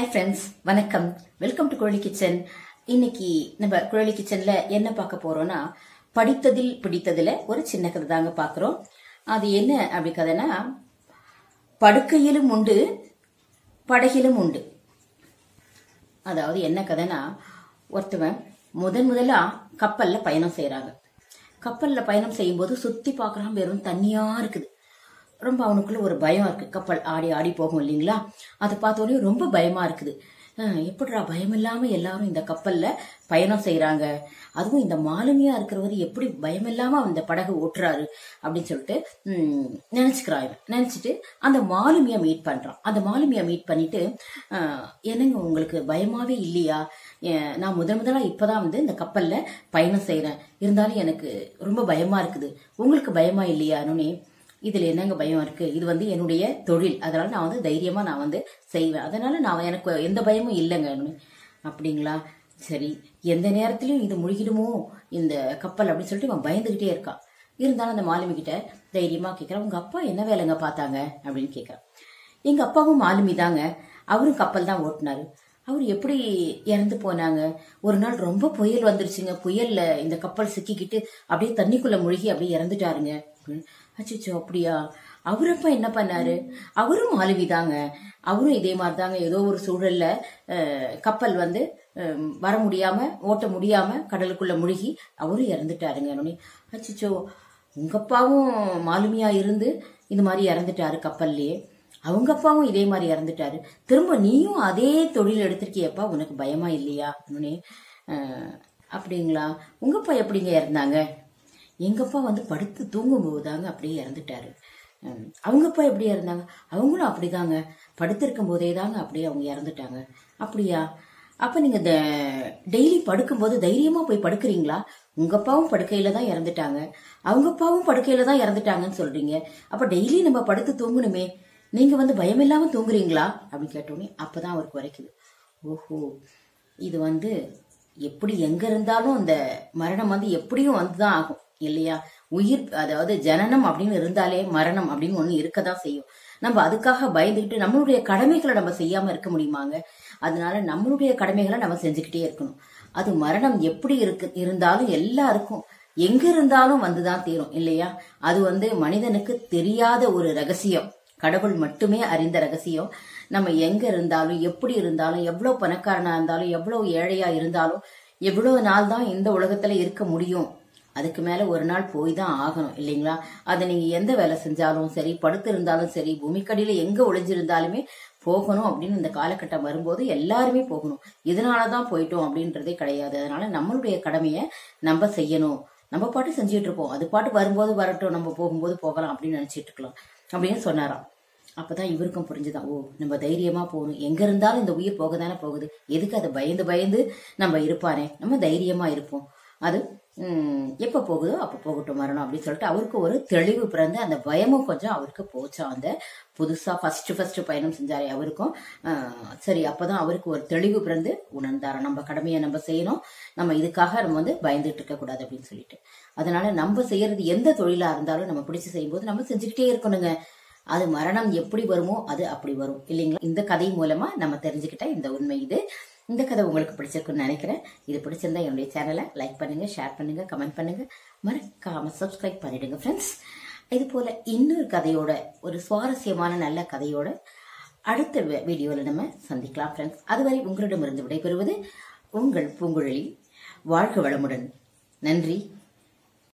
friends வணக்கம் welcome to Kuzhali kitchen இன்னைக்கு நம்ம குழலி கிச்சன்ல என்ன பார்க்க போறோம்னா படித்ததில் பிடித்ததுல ஒரு சின்ன கதை தாங்க பார்க்குறோம் அது என்ன அப்படி கதைனா படுக்கையிலும் உண்டு படகிலும் உண்டு அதாவது என்ன கதைனா ஒருத்தவன் முதன் முதலா கப்பல்ல பயணம் செய்யறாங்க கப்பல்ல பயணம் செய்யும்போது சுத்தி பார்க்கறான் வெறும் தண்ணியா இருக்குது ரொம்ப அவனுக்குள்ள ஒரு பயம் இருக்கு கப்பல் ஆடி ஆடி போகும் இல்லைங்களா அதை பார்த்தோன்னே ரொம்ப பயமா இருக்குது அஹ், எப்படிடா பயம் இல்லாம எல்லாரும் இந்த கப்பல்ல பயணம் செய்யறாங்க அதுவும் இந்த மாலுமியா இருக்கிறவர் எப்படி பயம் இல்லாம அந்த படகு ஓட்டுறாரு அப்படின்னு சொல்லிட்டு ம், நினைச்சுக்கிறான் இவன் நினைச்சிட்டு அந்த மாலுமியா மீட் பண்றான் அந்த மாலுமியா மீட் பண்ணிட்டு அஹ், என்னங்க உங்களுக்கு பயமாவே இல்லையா ஏன், நான் முதன் முதலா இப்பதான் வந்து இந்த கப்பல்ல பயணம் செய்யறேன் இருந்தாலும் எனக்கு ரொம்ப பயமா இருக்குது உங்களுக்கு பயமா இல்லையானே இதுல என்னங்க பயம் இருக்கு இது வந்து என்னுடைய தொழில் அதனால நான் வந்து தைரியமா நான் வந்து செய்வேன் அதனால நான் எனக்கு எந்த பயமும் இல்லைங்க அப்படிங்களா சரி எந்த நேரத்திலயும் இது முழுகிடுமோ இந்த கப்பல் அப்படின்னு சொல்லிட்டு இவன் பயந்துகிட்டே இருக்கான் இருந்தாலும் அந்த மாலுமி கிட்ட தைரியமா கேட்கறான் உங்க அப்பா என்ன வேலைங்க பார்த்தாங்க அப்படின்னு கேட்கறான் எங்க அப்பாவும் மாலுமி தாங்க அவரும் கப்பல் தான் ஓட்டினாரு அவர் எப்படி இறந்து போனாங்க ஒரு நாள் ரொம்ப புயல் வந்துருச்சுங்க புயல்ல இந்த கப்பல் சிக்கிக்கிட்டு அப்படியே தண்ணிக்குள்ள முழுகி அப்படியே இறந்துட்டாருங்க அச்சோ அப்படியா அவர் அப்பா என்ன பண்ணாரு அவரும் மாலுமி தாங்க அவரும் இதே மாதிரி தாங்க ஏதோ ஒரு சூழல்ல அஹ், கப்பல் வந்து அஹ், வர முடியாம ஓட்ட முடியாம கடலுக்குள்ள முழுகி அவரும் இறந்துட்டாருங்க அச்சோ உங்க அப்பாவும் மாலுமியா இருந்து இந்த மாதிரி இறந்துட்டாரு கப்பல்லையே அவங்க அப்பாவும் இதே மாதிரி இறந்துட்டாரு திரும்ப நீயும் அதே தொழில் எடுத்திருக்கியப்பா உனக்கு பயமா இல்லையா உடனே, "அஹ், அப்படிங்களா உங்க அப்பா எப்படிங்க இறந்தாங்க எங்க அப்பா வந்து படுத்து தூங்கும்போது தாங்க அப்படியே இறந்துட்டாரு உம், அவங்க அப்பா எப்படி இறந்தாங்க அவங்களும் அப்படிதாங்க படுத்திருக்கும் போதே தாங்க அப்படியே அவங்க இறந்துட்டாங்க அப்படியா அப்ப நீங்க டெய்லி படுக்கும்போது தைரியமா போய் படுக்கிறீங்களா உங்க அப்பாவும் படுக்கையில தான் இறந்துட்டாங்க அவங்க அப்பாவும் படுக்கையில தான் இறந்துட்டாங்கன்னு சொல்றீங்க அப்ப டெய்லி நம்ம படுத்து தூங்கணுமே நீங்க வந்து பயம் இல்லாம தூங்குறீங்களா அப்படின்னு கேட்டோன்னே அப்பதான் அவருக்கு வரைக்குது ஓஹோ இது வந்து எப்படி எங்க இருந்தாலும் அந்த மரணம் வந்து எப்படியும் வந்துதான் ஆகும் இல்லையா உயிர் அதாவது ஜனனம் அப்படின்னு இருந்தாலே மரணம் அப்படின்னு ஒண்ணு இருக்கதான் செய்யும் நம்ம அதுக்காக பயந்துகிட்டு நம்மளுடைய கடமைகளை நம்ம செய்யாம இருக்க முடியுமாங்க அதனால நம்மளுடைய கடமைகளை நம்ம செஞ்சுக்கிட்டே இருக்கணும் அது மரணம் எப்படி இருக்கு இருந்தாலும் எல்லாருக்கும் எங்க இருந்தாலும் வந்துதான் தீரும் இல்லையா அது வந்து மனிதனுக்கு தெரியாத ஒரு ரகசியம் கடவுள் மட்டுமே அறிந்த ரகசியம் நம்ம எங்க இருந்தாலும் எப்படி இருந்தாலும் எவ்வளவு பணக்காரனா இருந்தாலும் எவ்வளவு ஏழையா இருந்தாலும் எவ்வளவு நாள் தான் இந்த உலகத்துல இருக்க முடியும் அதுக்கு மேல ஒரு நாள் போய் தான் ஆகணும் இல்லைங்களா அதை நீங்க எந்த வேலை செஞ்சாலும் சரி படுத்து இருந்தாலும் சரி பூமிக்கடியில எங்க ஒளிஞ்சிருந்தாலுமே போகணும் அப்படின்னு இந்த காலகட்டம் வரும்போது எல்லாருமே போகணும் இதனாலதான் போயிட்டோம் அப்படின்றதே கிடையாது அதனால நம்மளுடைய கடமையை நம்ம செய்யணும் நம்ம பாட்டு செஞ்சுட்டு இருப்போம் அது பாட்டு வரும்போது வரட்டும் நம்ம போகும்போது போகலாம் அப்படின்னு நினைச்சிட்டு இருக்கலாம் அப்படின்னு சொன்னாராம் அப்பதான் இவருக்கும் புரிஞ்சுதான் ஓ நம்ம தைரியமா போகணும் எங்க இருந்தாலும் இந்த உயிர் போக தானே போகுது எதுக்கு அதை பயந்து பயந்து நம்ம இருப்பானே நம்ம தைரியமா இருப்போம் அது ம், எப்ப போகுதோ அப்ப போகட்டும் மரணம் அப்படின்னு சொல்லிட்டு அவருக்கு ஒரு தெளிவு பிறந்து அந்த பயமும் கொஞ்சம் அவருக்கு போச்சா அந்த புதுசா ஃபர்ஸ்ட் ஃபர்ஸ்ட் பயணம் செஞ்சாரே அவருக்கும் ஆ, சரி அப்பதான் அவருக்கு ஒரு தெளிவு பிறந்து உணர்ந்தாராம் நம்ம கடமையை நம்ம செய்யணும் நம்ம இதுக்காக நம்ம வந்து பயந்துட்டு இருக்க கூடாது அப்படின்னு சொல்லிட்டு அதனால நம்ம செய்யறது எந்த தொழிலா இருந்தாலும் நம்ம பிடிச்சு செய்யும்போது நம்ம செஞ்சுக்கிட்டே இருக்கணுங்க அது மரணம் எப்படி வருமோ அது அப்படி வரும் இல்லைங்களா இந்த கதை மூலமா நம்ம தெரிஞ்சுக்கிட்ட இந்த உண்மை இது இந்த கதை உங்களுக்கு பிடிச்சிருக்குன்னு நினைக்கிறேன் இது பிடிச்சிருந்தா என்னுடைய சேனலை லைக் பண்ணுங்க ஷேர் பண்ணுங்க கமெண்ட் பண்ணுங்க மறக்காம சப்ஸ்கிரைப் பண்ணிடுங்க ஃப்ரெண்ட்ஸ் இது போல இன்னொரு கதையோட ஒரு சுவாரஸ்யமான நல்ல கதையோட அடுத்த வி- வீடியோல நம்ம சந்திக்கலாம் ஃப்ரெண்ட்ஸ் அதுவரை உங்களிடமிருந்து விடைபெறுவது உங்கள் பூங்குழலி வாழ்க வளமுடன் நன்றி